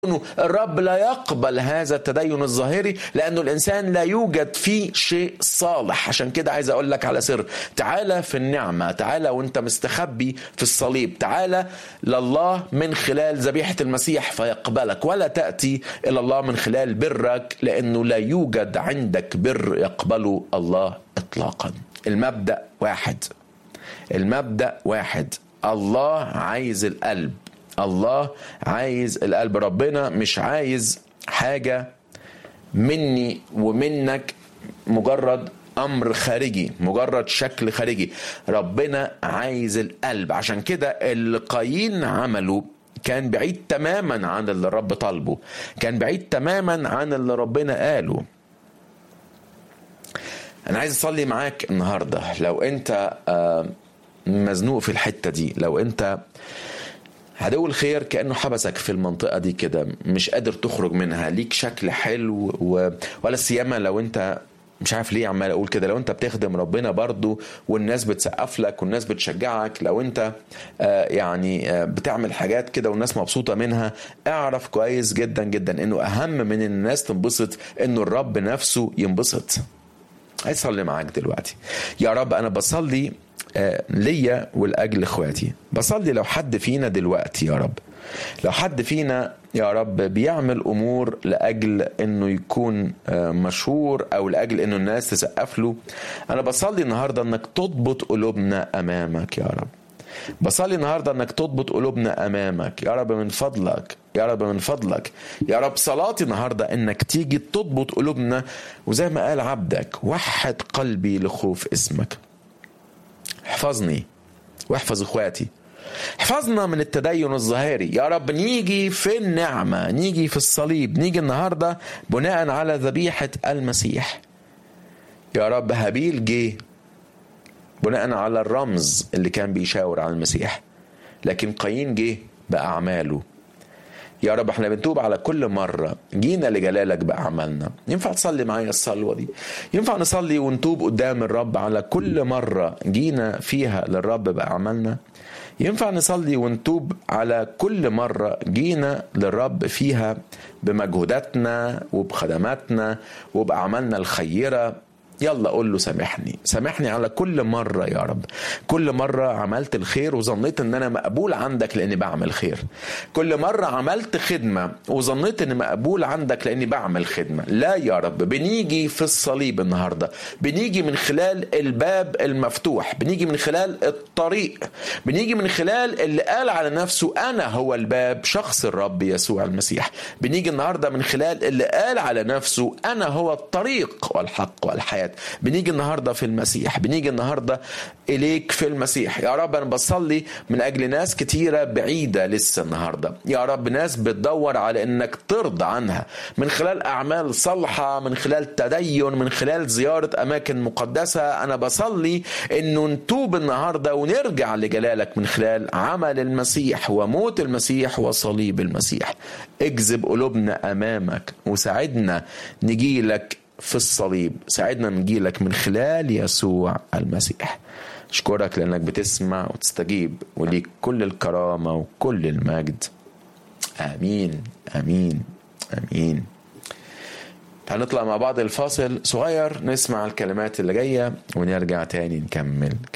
الرب لا يقبل هذا التدين الظاهري لانه الانسان لا يوجد فيه شيء صالح عشان كده عايز اقول لك على سر تعالى في النعمه تعالى وانت مستخبي في الصليب تعالى لله من خلال ذبيحه المسيح فيقبلك ولا تاتي الى الله من خلال برك لانه لا يوجد عندك بر يقبله الله اطلاقا المبدا واحد المبدا واحد الله عايز القلب الله عايز القلب ربنا مش عايز حاجه مني ومنك مجرد امر خارجي مجرد شكل خارجي ربنا عايز القلب عشان كده اللي قايين عمله كان بعيد تماما عن اللي الرب طالبه كان بعيد تماما عن اللي ربنا قاله انا عايز اصلي معاك النهارده لو انت مزنوق في الحته دي لو انت عدو الخير كانه حبسك في المنطقه دي كده مش قادر تخرج منها ليك شكل حلو و... ولا سيما لو انت مش عارف ليه عمال اقول كده لو انت بتخدم ربنا برضو والناس بتسقف لك والناس بتشجعك لو انت آه يعني آه بتعمل حاجات كده والناس مبسوطه منها اعرف كويس جدا جدا انه اهم من ان الناس تنبسط انه الرب نفسه ينبسط عايز اصلي معاك دلوقتي يا رب انا بصلي آه ليا ولاجل اخواتي بصلي لو حد فينا دلوقتي يا رب لو حد فينا يا رب بيعمل امور لاجل انه يكون مشهور او لاجل انه الناس تسقف له انا بصلي النهارده انك تضبط قلوبنا امامك يا رب بصلي النهارده انك تضبط قلوبنا امامك يا رب من فضلك يا رب من فضلك يا رب صلاتي النهارده انك تيجي تضبط قلوبنا وزي ما قال عبدك وحد قلبي لخوف اسمك احفظني واحفظ اخواتي احفظنا من التدين الظاهري يا رب نيجي في النعمة نيجي في الصليب نيجي النهاردة بناء على ذبيحة المسيح يا رب هابيل جه بناء على الرمز اللي كان بيشاور على المسيح لكن قايين جه بأعماله يا رب احنا بنتوب على كل مرة جينا لجلالك بأعمالنا ينفع تصلي معايا الصلوة دي ينفع نصلي ونتوب قدام الرب على كل مرة جينا فيها للرب بأعمالنا ينفع نصلي ونتوب على كل مرة جينا للرب فيها بمجهوداتنا وبخدماتنا وبأعمالنا الخيرة يلا قول له سامحني سامحني على كل مرة يا رب كل مرة عملت الخير وظنيت ان انا مقبول عندك لاني بعمل خير كل مرة عملت خدمة وظنيت اني مقبول عندك لاني بعمل خدمة لا يا رب بنيجي في الصليب النهاردة بنيجي من خلال الباب المفتوح بنيجي من خلال الطريق بنيجي من خلال اللي قال على نفسه انا هو الباب شخص الرب يسوع المسيح بنيجي النهاردة من خلال اللي قال على نفسه انا هو الطريق والحق والحياة بنيجي النهارده في المسيح بنيجي النهارده اليك في المسيح يا رب انا بصلي من اجل ناس كتيره بعيده لسه النهارده يا رب ناس بتدور على انك ترضى عنها من خلال اعمال صالحه من خلال تدين من خلال زياره اماكن مقدسه انا بصلي انه نتوب النهارده ونرجع لجلالك من خلال عمل المسيح وموت المسيح وصليب المسيح اجذب قلوبنا امامك وساعدنا نجي لك في الصليب ساعدنا نجيلك من خلال يسوع المسيح اشكرك لانك بتسمع وتستجيب وليك كل الكرامة وكل المجد امين امين امين هنطلع مع بعض الفاصل صغير نسمع الكلمات اللي جاية ونرجع تاني نكمل